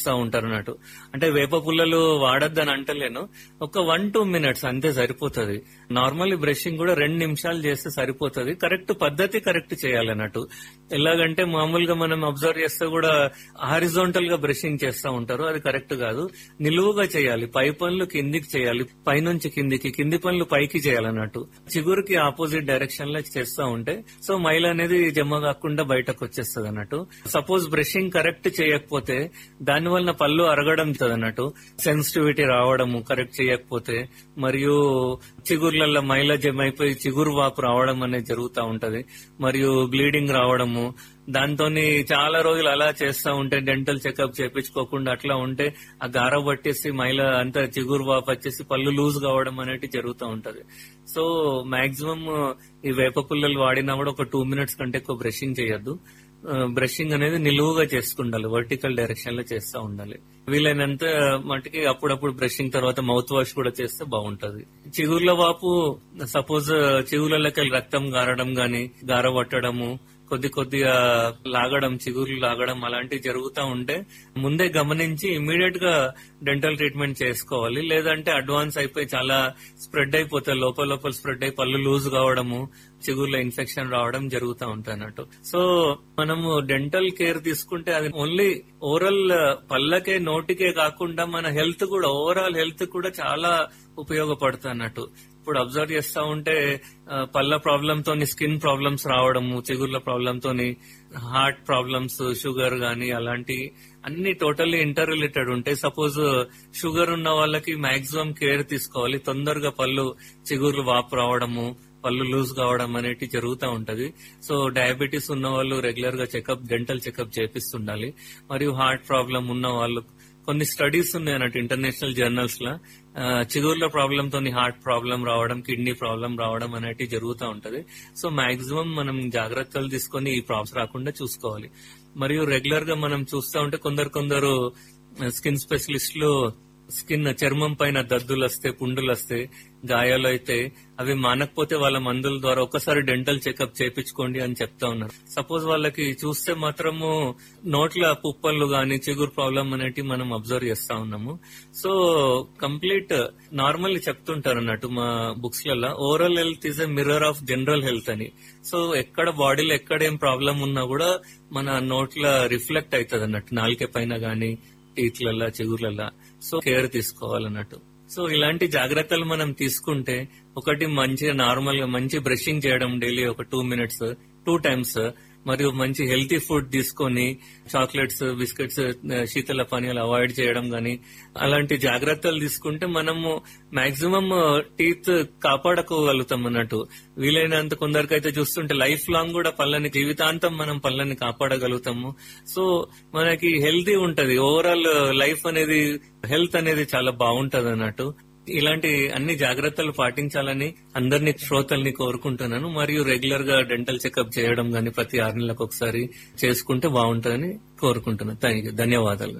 ఇస్తా ఉంటారు అన్నట్టు అంటే వేప పుల్లలు వాడొద్దని అంటలేను ఒక వన్ టూ మినిట్స్ అంతే సరిపోతుంది నార్మల్లీ బ్రషింగ్ కూడా రెండు నిమిషాలు చేస్తే సరిపోతుంది కరెక్ట్ పద్ధతి కరెక్ట్ చేయాలన్నట్టు ఎలాగంటే మామూలుగా మనం అబ్జర్వ్ చేస్తే కూడా హారిజోంటల్ గా బ్రషింగ్ చేస్తా ఉంటారు అది కరెక్ట్ కాదు నిలువుగా చేయాలి పై పనులు కిందికి చేయాలి పైనుంచి కిందికి కింది పనులు పైకి చేయాలన్నట్టు చిగురుకి ఆపోజిట్ డైరెక్షన్ లో చేస్తా ఉంటే సో మైల్ అనేది జమ కాకుండా బయటకు వచ్చేస్తుంది అన్నట్టు సపోజ్ బ్రషింగ్ కరెక్ట్ చేయకపోతే దాని వలన పళ్ళు అరగడం అన్నట్టు సెన్సిటివిటీ రావడము కరెక్ట్ చేయకపోతే మరియు చిగుర్లలో మైల జమ అయిపోయి చిగురు వాపు రావడం అనేది జరుగుతూ ఉంటది మరియు బ్లీడింగ్ రావడము దాంతో చాలా రోజులు అలా చేస్తా ఉంటే డెంటల్ చెకప్ చేపించుకోకుండా అట్లా ఉంటే ఆ గార పట్టేసి మైల అంతా చిగురు వాపు వచ్చేసి పళ్ళు లూజ్ కావడం అనేది జరుగుతూ ఉంటది సో మాక్సిమం ఈ వేప పుల్లలు వాడినా కూడా ఒక టూ మినిట్స్ కంటే ఎక్కువ బ్రషింగ్ చేయొద్దు బ్రషింగ్ అనేది నిలువుగా చేసుకుండాలి వర్టికల్ డైరెక్షన్ లో చేస్తూ ఉండాలి వీలైనంత మటుకి అప్పుడప్పుడు బ్రషింగ్ తర్వాత మౌత్ వాష్ కూడా చేస్తే బాగుంటది చిగుర్ల వాపు సపోజ్ చిగుర్లకి రక్తం గారడం గాని గార పట్టడము కొద్ది కొద్దిగా లాగడం చిగుర్లు లాగడం అలాంటివి జరుగుతూ ఉంటే ముందే గమనించి ఇమీడియట్ గా డెంటల్ ట్రీట్మెంట్ చేసుకోవాలి లేదంటే అడ్వాన్స్ అయిపోయి చాలా స్ప్రెడ్ అయిపోతాయి లోపల లోపల స్ప్రెడ్ అయి పళ్ళు లూజ్ కావడము చిగుర్ల ఇన్ఫెక్షన్ రావడం జరుగుతూ ఉంటాయి అన్నట్టు సో మనము డెంటల్ కేర్ తీసుకుంటే అది ఓన్లీ ఓవరాల్ పళ్ళకే నోటికే కాకుండా మన హెల్త్ కూడా ఓవరాల్ హెల్త్ కూడా చాలా ఉపయోగపడుతుంది అన్నట్టు ఇప్పుడు అబ్జర్వ్ చేస్తా ఉంటే ఆ, పళ్ళ ప్రాబ్లమ్ తోని స్కిన్ ప్రాబ్లమ్స్ రావడము చిగుర్ల ప్రాబ్లమ్ తోని హార్ట్ ప్రాబ్లమ్స్ షుగర్ గానీ అలాంటి అన్ని టోటల్లీ ఇంటర్ రిలేటెడ్ ఉంటాయి సపోజ్ షుగర్ ఉన్న వాళ్ళకి మాక్సిమం కేర్ తీసుకోవాలి తొందరగా పళ్ళు చిగుర్లు వాపు రావడము పళ్ళు లూజ్ కావడం అనేటి జరుగుతూ ఉంటది సో డయాబెటీస్ ఉన్న వాళ్ళు రెగ్యులర్ గా చెకప్ డెంటల్ చెకప్ చేపిస్తుండాలి మరియు హార్ట్ ప్రాబ్లం ఉన్న వాళ్ళు కొన్ని స్టడీస్ ఉన్నాయి అన్నట్టు ఇంటర్నేషనల్ జర్నల్స్ లో ఆ, చిగుర్ల ప్రాబ్లం తోని హార్ట్ ప్రాబ్లం రావడం కిడ్నీ ప్రాబ్లం రావడం అనేటి జరుగుతూ ఉంటది సో మాక్సిమం మనం జాగ్రత్తలు తీసుకొని ఈ ప్రాబ్లమ్స్ రాకుండా చూసుకోవాలి మరియు రెగ్యులర్ గా మనం చూస్తూ ఉంటే కొందరు కొందరు స్కిన్ స్పెషలిస్టులు స్కిన్ చర్మం పైన దద్దులు వస్తే పుండులు వస్తే గాయాలు అయితే అవి మానకపోతే వాళ్ళ మందుల ద్వారా ఒకసారి డెంటల్ చెకప్ చేపించుకోండి అని చెప్తా ఉన్నారు సపోజ్ వాళ్ళకి చూస్తే మాత్రము నోట్ల పుప్పళ్ళు గాని చిగురు ప్రాబ్లం అనేటివి మనం అబ్జర్వ్ చేస్తా ఉన్నాము సో కంప్లీట్ నార్మల్ చెప్తుంటారు అన్నట్టు మా బుక్స్ లలో overall health is a mirror of general health అని సో ఎక్కడ బాడీలో ఎక్కడ ఏం ప్రాబ్లం ఉన్నా కూడా మన నోట్ల రిఫ్లెక్ట్ అవుతుంది అన్నట్టు నాలుక పైన గాని టీత్లల్లా చిగుర్లల్లా సో కేర్ తీసుకోవాలన్నట్టు సో ఇలాంటి జాగ్రత్తలు మనం తీసుకుంటే ఒకటి మంచిగా నార్మల్ గా మంచి బ్రషింగ్ చేయడం డైలీ ఒక టూ మినిట్స్ టూ టైమ్స్ మరియు మంచి హెల్తీ ఫుడ్ తీసుకొని చాక్లెట్స్ బిస్కెట్స్ శీతల పానీయాలు అవాయిడ్ చేయడం గాని అలాంటి జాగ్రత్తలు తీసుకుంటే మనము మాక్సిమం టీత్ కాపాడుకోగలుగుతాం అన్నట్టు వీలైనంత కొందరికైతే చూస్తుంటే లైఫ్ లాంగ్ కూడా పళ్ళని జీవితాంతం మనం పళ్ళని కాపాడగలుగుతాము సో మనకి హెల్తీ ఉంటది ఓవరాల్ లైఫ్ అనేది హెల్త్ అనేది చాలా బాగుంటది అన్నట్టు ఇలాంటి అన్ని జాగ్రత్తలు పాటించాలని అందరినీ శ్రోతల్ని కోరుకుంటున్నాను మరియు రెగ్యులర్ గా డెంటల్ చెకప్ చేయడం గాని ప్రతి ఆరు నెలలకు ఒకసారి చేసుకుంటే బాగుంటుందని కోరుకుంటున్నాను థ్యాంక్ యూ ధన్యవాదాలు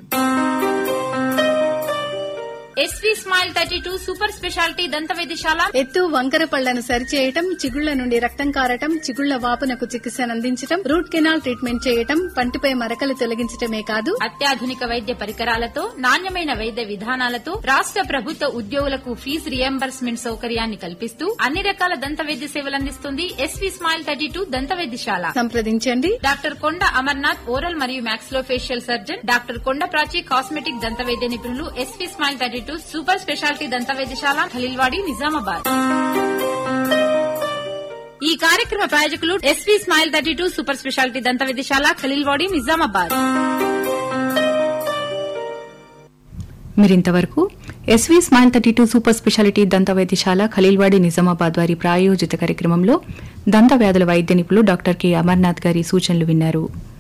SV smile thirty two super speciality దంత వైద్యశాల ఎత్తు వంకర పళ్లను సరిచేయటం చిగుళ్ల నుండి రక్తం కారటం చిగుళ్ల వాపునకు చికిత్సను అందించటం రూట్ కెనాల్ ట్రీట్మెంట్ చేయటం పంటిపై మరకలు తొలగించటమే కాదు అత్యాధునిక వైద్య పరికరాలతో నాణ్యమైన వైద్య విధానాలతో రాష్ట్ర ప్రభుత్వ ఉద్యోగులకు ఫీజు రియంబర్స్మెంట్ సౌకర్యాన్ని కల్పిస్తూ అన్ని రకాల దంత వైద్య సేవలు అందిస్తుంది ఎస్వి స్మైల్ థర్టీ టూ దంత వైద్యశాల సంప్రదించండి డాక్టర్ కొండ అమర్నాథ్ ఓరల్ మరియు మ్యాక్స్లో ఫేషియల్ సర్జన్ డాక్టర్ కొండ ప్రాచి కాస్మెటిక్ దంత వైద్య నిపుణులు SV smile thirty two super speciality దంత వైద్యశాల ఖలీల్వాడి నిజామాబాద్ ఈ కార్యక్రమ ప్రాయోజకులు SV smile thirty two super speciality దంత వైద్యశాల ఖలీల్వాడి నిజామాబాద్ మీరింతవరకు SV smile thirty two super speciality దంత వైద్యశాల ఖలీల్వాడి నిజామాబాద్ వారి ప్రాయోజిత కార్యక్రమంలో దంత వ్యాధుల వైద్య నిపుణులు డాక్టర్ కె అమర్నాథ్ గారి సూచనలు విన్నారు